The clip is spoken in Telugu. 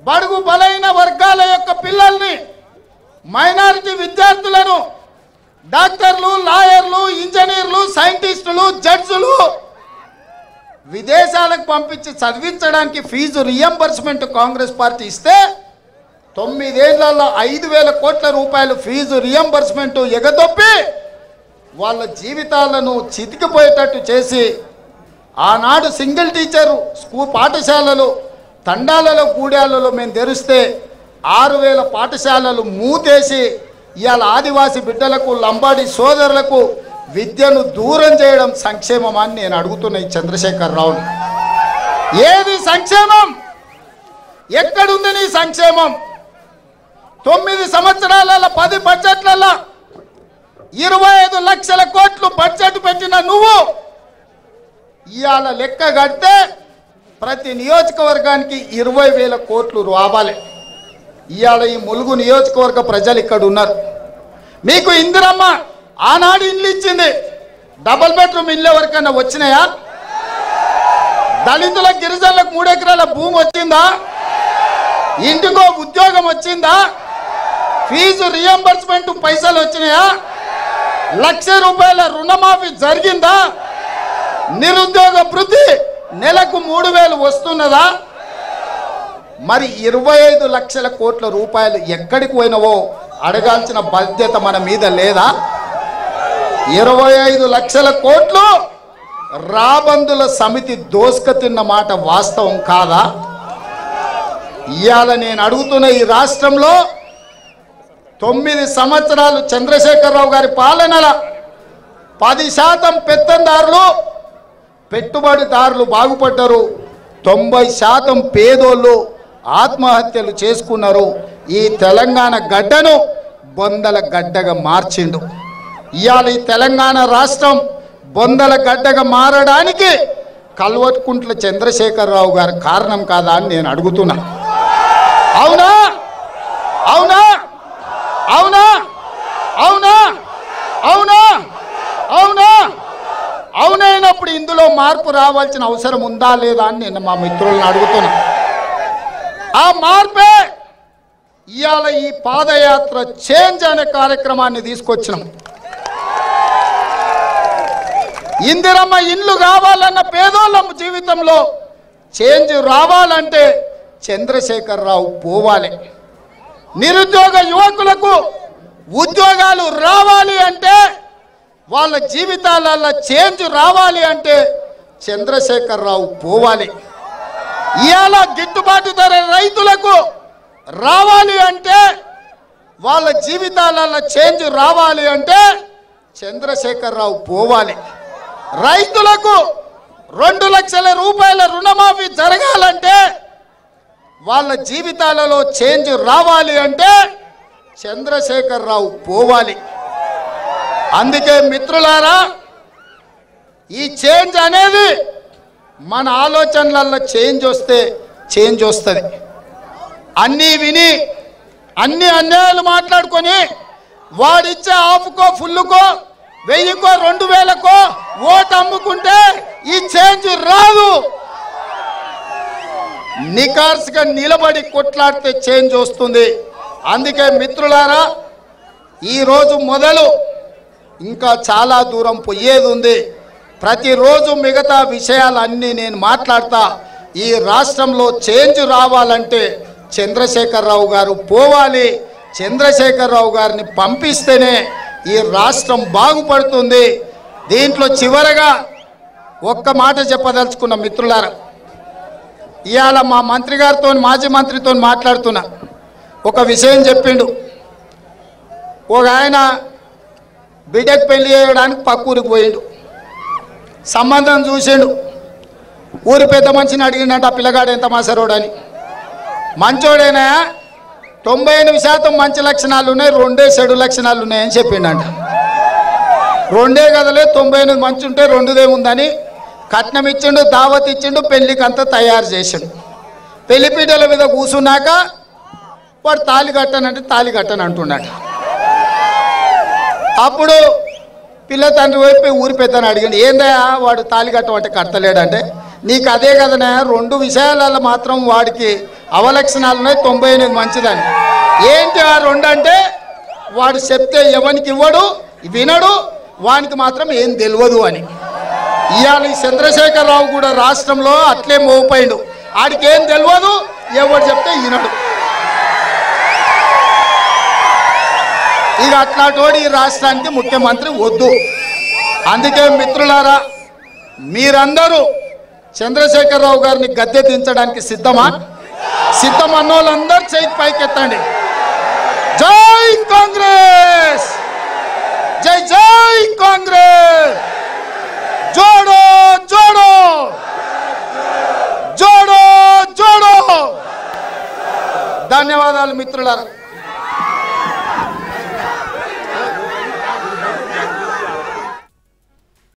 బడుగు బలైన వర్గాల యొక్క పిల్లల్ని మైనారిటీ విద్యార్థులను డాక్టర్లు లాయర్లు ఇంజనీర్లు సైంటిస్టులు జడ్జులు విదేశాలకు పంపించి చదివించడానికి ఫీజు రియంబర్స్మెంట్ కాంగ్రెస్ పార్టీ ఇస్తే తొమ్మిదేళ్లలో ఐదు వేల కోట్ల రూపాయలు ఫీజు రియంబర్స్మెంట్ ఎగదొప్పి వాళ్ళ జీవితాలను చితికిపోయేటట్టు చేసి ఆనాడు సింగిల్ టీచరు స్కూల్ పాఠశాలలు తండాలలో గూడాలలో మేము తెరిస్తే ఆరు వేల పాఠశాలలు మూతేసి ఇవాళ ఆదివాసి బిడ్డలకు లంబాడి సోదరులకు విద్యను దూరం చేయడం సంక్షేమం అని నేను అడుగుతున్న ఈ చంద్రశేఖర్ రావుని ఏది సంక్షేమం ఎక్కడుంది నీ సంక్షేమం తొమ్మిది సంవత్సరాల పది బడ్జెట్లలో ఇరవై ఐదు లక్షల కోట్లు బడ్జెట్ పెట్టిన నువ్వు ఇవాళ లెక్క కడితే ప్రతి నియోజకవర్గానికి ఇరవై వేల కోట్లు రావాలి ఇవాళ ఈ ములుగు నియోజకవర్గ ప్రజలు ఇక్కడ ఉన్నారు మీకు ఇందిరమ్మ ఆనాడు ఇల్లు ఇచ్చింది డబుల్ బెడ్రూమ్ ఇల్లు ఎవరికైనా వచ్చినాయా దళితుల గిరిజనులకు మూడు ఎకరాల భూమి వచ్చిందా ఇంటికో ఉద్యోగం వచ్చిందా ఫీజు రియంబర్స్మెంట్ పైసలు వచ్చినాయా లక్ష రూపాయల రుణమాఫీ జరిగిందా నిరుద్యోగ వృద్ధి నెలకు మూడు వేలు వస్తున్నదా మరి ఇరవై ఐదు లక్షల కోట్ల రూపాయలు ఎక్కడికి పోయినవో అడగాల్సిన బాధ్యత మన మీద లేదా ఇరవై ఐదు లక్షల కోట్లు రాబందుల సమితి దోసుక తిన్న మాట వాస్తవం కాదా ఇవాళ నేను అడుగుతున్న ఈ రాష్ట్రంలో తొమ్మిది సంవత్సరాలు చంద్రశేఖరరావు గారి పాలనల పది శాతం పెత్తందారులు పెట్టుబడిదారులు బాగుపడ్డారు తొంభై శాతం పేదోళ్ళు ఆత్మహత్యలు చేసుకున్నారు ఈ తెలంగాణ గడ్డను బొందల గడ్డగా మార్చిండు ఇవాళ ఈ తెలంగాణ రాష్ట్రం బొందల గడ్డగా మారడానికి కల్వట్కుంట్ల చంద్రశేఖరరావు గారు కారణం కాదా అని నేను అడుగుతున్నా అవునా అవునా అవునా అవునా అవునా అవునా అవునైనప్పుడు ఇందులో మార్పు రావాల్సిన అవసరం ఉందా లేదా అని నేను మా మిత్రులను అడుగుతున్నా ఆ మార్పే ఇవాళ ఈ పాదయాత్ర చేంజ్ అనే కార్యక్రమాన్ని తీసుకొచ్చినాం ఇందిరమ్మ ఇల్లు కావాలన్న పేదోళ్ళ జీవితంలో చేంజ్ రావాలంటే చంద్రశేఖరరావు పోవాలి నిరుద్యోగ యువకులకు ఉద్యోగాలు రావాలి అంటే వాళ్ళ జీవితాలలో చేంజ్ రావాలి అంటే చంద్రశేఖరరావు పోవాలి ఇవాళ గిట్టుబాటు ధర రైతులకు రావాలి అంటే వాళ్ళ జీవితాలలో చేంజ్ రావాలి అంటే చంద్రశేఖరరావు పోవాలి రైతులకు రెండు లక్షల రూపాయల రుణమాఫీ జరగాలంటే వాళ్ళ జీవితాలలో చేంజ్ రావాలి అంటే చంద్రశేఖరరావు పోవాలి అందుకే మిత్రులారా ఈ చేంజ్ అనేది మన ఆలోచనలలో చేంజ్ వస్తే చేంజ్ వస్తుంది అన్నీ విని అన్ని అన్యాయాలు మాట్లాడుకొని వాడిచ్చే ఆఫ్కో ఫుల్లుకో వెయ్యికో రెండు వేలకో ఓటు అమ్ముకుంటే ఈ చేంజ్ రాదు నికార్స్గా నిలబడి కొట్లాడితే చేంజ్ వస్తుంది అందుకే మిత్రులారా ఈరోజు మొదలు ఇంకా చాలా దూరం పోయేది ఉంది ప్రతిరోజు మిగతా విషయాలన్నీ నేను మాట్లాడతా ఈ రాష్ట్రంలో చేంజ్ రావాలంటే చంద్రశేఖరరావు గారు పోవాలి చంద్రశేఖరరావు గారిని పంపిస్తేనే ఈ రాష్ట్రం బాగుపడుతుంది దీంట్లో చివరగా ఒక్క మాట చెప్పదలుచుకున్న మిత్రులారా ఇవాళ మా మంత్రి గారితో మాజీ మంత్రితో మాట్లాడుతున్నా ఒక విషయం చెప్పిండు ఒక ఆయన బిడ్డకు పెళ్లి చేయడానికి పక్క ఊరికి పోయిండు సంబంధం చూసిండు ఊరి పెద్ద మనిషిని అడిగిండంట ఆ పిల్లగాడు ఎంత మాసరోడు అని మంచోడేనా తొంభై ఎనిమిది శాతం మంచి లక్షణాలు ఉన్నాయి రెండే చెడు లక్షణాలు ఉన్నాయని చెప్పిండంట రెండే కదలే తొంభై ఎనిమిది మంచి ఉంటే రెండుదేముందని కట్నం ఇచ్చిండు దావత్ ఇచ్చిండు పెళ్లికి అంతా తయారు చేసిండు పెళ్లి పీటల మీద కూర్చున్నాక వాడు తాలి కట్టనంటే తాలి కట్టను అంటున్నాడు అప్పుడు పిల్ల తండ్రి వైపు ఊరి పెద్దని అడిగాడు ఏందయ్యా వాడు తాలి కట్టమంటే కట్టలేడంటే నీకు అదే కదనే రెండు విషయాలలో మాత్రం వాడికి అవలక్షణాలు ఉన్నాయి తొంభై ఎనిమిది మంచిదని ఏంటి ఆ రెండు అంటే వాడు చెప్తే ఎవరికి ఇవ్వడు వినడు వానికి మాత్రం ఏం తెలియదు అని ఇవాళ ఈ చంద్రశేఖరరావు కూడా రాష్ట్రంలో అట్లే మోపోయిండు ఆడికి ఏం తెలియదు ఎవడు చెప్తే వినడు ఇక అట్లాంటి ఈ రాష్ట్రానికి ముఖ్యమంత్రి వద్దు అందుకే మిత్రులారా మీరందరూ చంద్రశేఖరరావు గారిని గద్దె దించడానికి సిద్ధమా సిద్ధం అన్న వాళ్ళందరూ చేయి పైకెత్తండి జై కాంగ్రెస్ జై జై కాంగ్రెస్ జోడో జోడో జోడో జోడో ధన్యవాదాలు మిత్రులారా